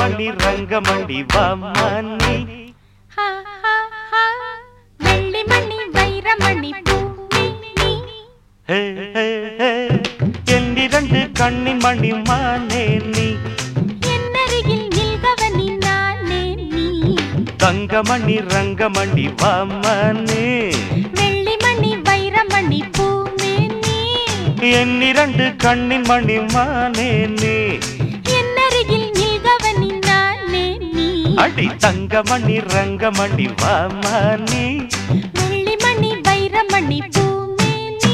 தங்கமணி ரங்கமணி வாமணி ஹா, ஹா, ஹா. வெள்ளிமணி வைரமணி பூமி நீ. ஹே, ஹே, ஹே. என்னிரண்டு கண்ணின் மணி மானே நீ என்னருகில் நில்கவனி நானே நீ தங்கமணி ரங்கமணி வாமணி வெள்ளிமணி வைரமணி பூமி நீ என்னிரண்டு கண்ணின் மணி மானே நீ என்னருகில் நில்கவனி நானே நீ அடி தங்கமணி ரங்கமணி வாமணி வெள்ளிமணி வைரமணி பூமி நீ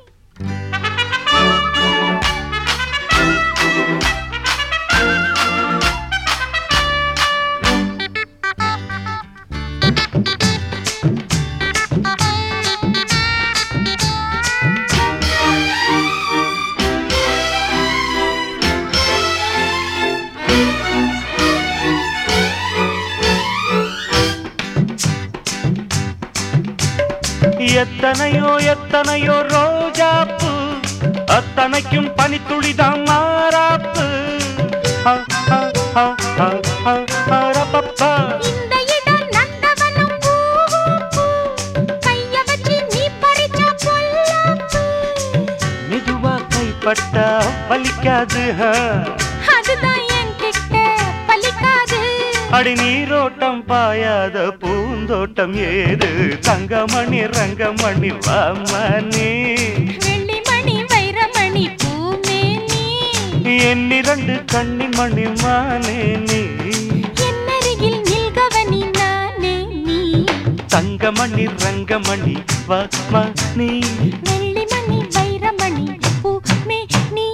எத்தனையோ எத்தனையோ ரோஜாப்பு அத்தனைக்கும் பனித்துளிதான் மாறாப்பு ஹ, ஹ, ஹ, ஹ, ஹ, ஹ, ரப்பப்பா. இந்த இடம் நந்தவனம் பூவு பூ. கைய வச்சு நீ பறிச்சா பொல்லாப்பு. மெதுவா கைப்பட்டா வலிக்காது ஹ. அதுதான் என்கிட்ட பலிக்காது. அடி நீரோட்டம் பாயாத பூந்தோட்டம் ஏது தங்கமணி ரங்கமணி வாமணி வெள்ளிமணி வைரமணி பூமேனி. என்னிரண்டு கண்ணி மணி மானே நீ என்னருகில் நில்கவனி நானே நீ. தங்கமணி ரங்கமணி வாமணி வெள்ளிமணி வைரமணி பூமேனி.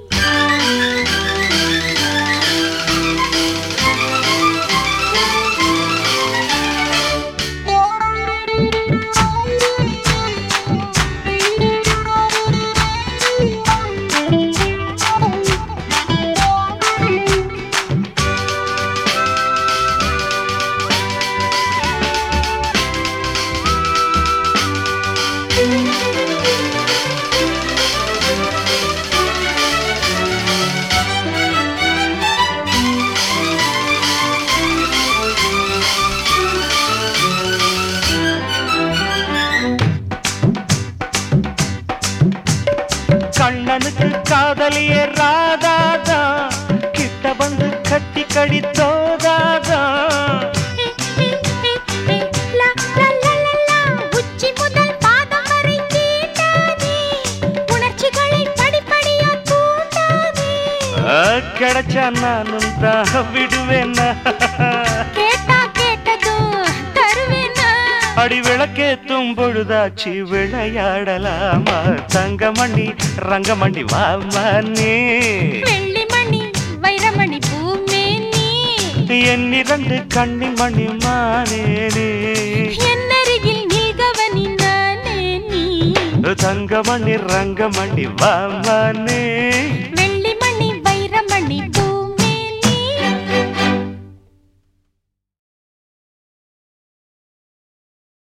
கண்ணனுக்கு காதலிய ராதாதா கிட்ட வந்து கட்டி கடித்தோதாதா லா, லா, லா, லா, லா. உச்சி முதல் பாதம் வரை தீண்டாதே. உணர்ச்சிகளை படிப்படியா தூண்டாதே. ஆ, கிடைச்சா நானும் தான் விடுவேனா கேட்டா கேட்டதும் தருவேனா? அடி விளக்கேத்தும் பொழுதாச்சு விளையாடலாமா தங்கமணி ரங்கமணி வாமணி வெள்ளிமணி வைரமணி பூமேனி. என்னிரண்டு கண்ணி மணி மானேனே என்னருகில் நில்கவனி நானே நீ. தங்கமணி ரங்கமணி வாமணி